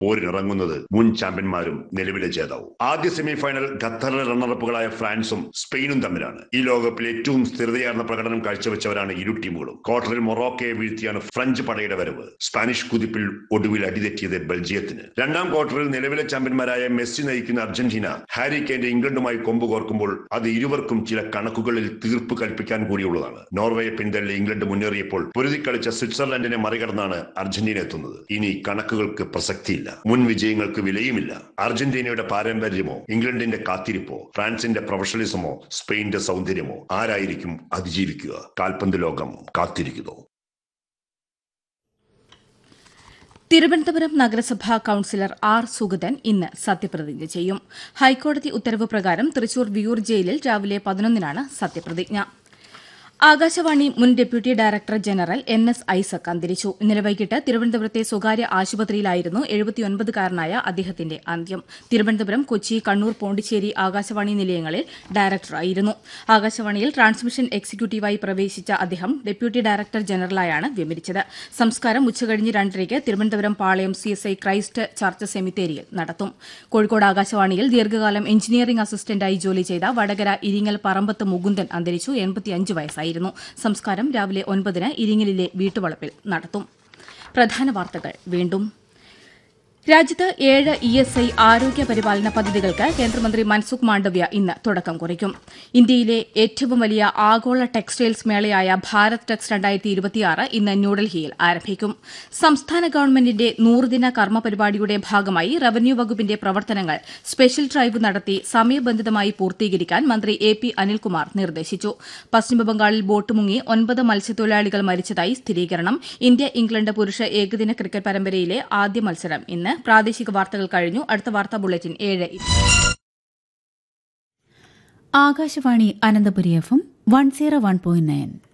പോരിനിറങ്ങുന്നത് മുൻ ചാമ്പ്യന്മാരും നിലവിലെ ജേതാവും ആദ്യ സെമിഫൈനൽ ഖത്തറിലെ റണ്ണറപ്പുകളായ ഫ്രാൻസും സ്പെയിനും തമ്മിലാണ് ഈ ലോകകപ്പിൽ ഏറ്റവും സ്ഥിരതയാർന്ന പ്രകടനം കാഴ്ചവെച്ചവരാണ് ഇരു ടീമുകളും ക്വാർട്ടറിൽ മൊറോക്കയെ വീഴ്ത്തിയാണ് ഫ്രഞ്ച് പടയുടെ വരവ് സ്പാനിഷ് കുതിപ്പിൽ ഒടുവിൽ അടിതെറ്റിയത് ബെൽജിയത്തിന് രണ്ടാം ക്വാർട്ടറിൽ നിലവിലെ ചാമ്പ്യന്മാരായ മെസ്സി നയിക്കുന്ന അർജന്റീന ഹാരി കെയിന്റെ ഇംഗ്ലണ്ടുമായി കൊമ്പ് കോർക്കുമ്പോൾ അത് ഇരുവർക്കും ചില കണക്കുകളിൽ തീർപ്പ് കൽപ്പിക്കാൻ കൂടിയുള്ളതാണ് നോർവേയെ പിന്തള്ളി ഇംഗ്ലണ്ട് മുന്നേറിയപ്പോൾ പൊരുതിക്കളിച്ച സ്വിറ്റ്സർലൻഡിനെ മറികടന്നാണ് അർജന്റീന എത്തുന്നത് ഇനി കണക്കുകൾക്ക് പ്രസക്തിയില്ല മുൻ വിജയങ്ങൾക്ക് വിലയുമില്ല അർജന്റീനയുടെ പാരമ്പര്യമോ ഇംഗ്ലണ്ടിന്റെ കാത്തിരിപ്പോ ഫ്രാൻസിന്റെ പ്രൊഫഷണലിസമോ സ്പെയിന്റെ സൗന്ദര്യമോ ആരായിരിക്കും അതിജീവിക്കുക കാൽപന്ത് ലോകം കാത്തിരിക്കുന്നു തിരുവനന്തപുരം നഗരസഭാ കൌൺസിലർ ആർ സുഗതൻ ഇന്ന് സത്യപ്രതിജ്ഞ ചെയ്യും ഹൈക്കോടതി ഉത്തരവ് പ്രകാരം തൃശൂർ വിയൂർ ജയിലിൽ രാവിലെ പതിനൊന്നിനാണ് സത്യപ്രതിജ്ഞ ആകാശവാണി മുൻ deputy director general N S Isaac അന്തരിച്ചു ഇന്നലെ വൈകിട്ട് തിരുവനന്തപുരത്തെ സ്വകാര്യ ആശുപത്രിയിലായിരുന്നു എഴുപത്തിയൊൻപതുകാരനായ അദ്ദേഹത്തിന്റെ അന്ത്യം തിരുവനന്തപുരം കൊച്ചി കണ്ണൂർ പോണ്ടിച്ചേരി ആകാശവാണി നിലയങ്ങളിൽ ഡയറക്ടറായിരുന്നു ആകാശവാണിയിൽ ട്രാൻസ്മിഷൻ എക്സിക്യൂട്ടീവായി പ്രവേശിച്ച അദ്ദേഹം ഡെപ്യൂട്ടി ഡയറക്ടർ ജനറലായാണ് വിരമിച്ചത് സംസ്കാരം ഉച്ചകഴിഞ്ഞ് രണ്ടരയ്ക്ക് Thiruvananthapuram Palayam C S I Christ church സെമിത്തേരിയിൽ നടത്തും കോഴിക്കോട് ആകാശവാണിയിൽ ദീർഘകാലം എഞ്ചിനീയറിംഗ് അസിസ്റ്റന്റായി ജോലി ചെയ്ത വടകര ഇരിങ്ങൽ പറമ്പത്ത് മുകുന്ദൻ അന്തരിച്ചു എൺപത്തിയഞ്ച് വയസ്സായിരുന്നു സംസ്കാരം രാവിലെ ഒൻപതിന് ഇരിങ്ങലിലെ വീട്ടുവളപ്പിൽ നടത്തും പ്രധാന വാർത്തകൾ വീണ്ടും രാജ്യത്ത് ഏഴ് ഇ എസ് ഐ ആരോഗ്യ പരിപാലന പദ്ധതികൾക്ക് കേന്ദ്രമന്ത്രി മൻസുഖ് മാണ്ഡവ്യ ഇന്ന് തുടക്കം കുറിക്കും ഇന്ത്യയിലെ ഏറ്റവും വലിയ ആഗോള ടെക്സ്റ്റൈൽസ് മേളയായ ഭാരത് ടെക്സ് രണ്ടായിരത്തി ഇരുപത്തിയാറ് ഇന്ന് ന്യൂഡൽഹിയിൽ ആരംഭിക്കും സംസ്ഥാന ഗവൺമെന്റിന്റെ നൂറുദിന കർമ്മ പരിപാടിയുടെ ഭാഗമായി റവന്യൂ വകുപ്പിന്റെ പ്രവർത്തനങ്ങൾ സ്പെഷ്യൽ ഡ്രൈവ് നടത്തി സമയബന്ധിതമായി പൂർത്തീകരിക്കാൻ മന്ത്രി എ പി അനിൽകുമാർ നിർദ്ദേശിച്ചു പശ്ചിമബംഗാളിൽ ബോട്ട് മുങ്ങി ഒൻപത് മത്സ്യത്തൊഴിലാളികൾ മരിച്ചതായി സ്ഥിരീകരണം ഇന്ത്യ ഇംഗ്ലണ്ട് പുരുഷ ഏകദിന ക്രിക്കറ്റ് പരമ്പരയിലെ ആദ്യ മത്സരം ഇന്ന് പ്രാദേശിക വാർത്തകൾ കഴിഞ്ഞു അടുത്ത വാർത്താ ബുള്ളറ്റിൻ ഏഴ് Akashvani Ananthapuri F M one zero one point nine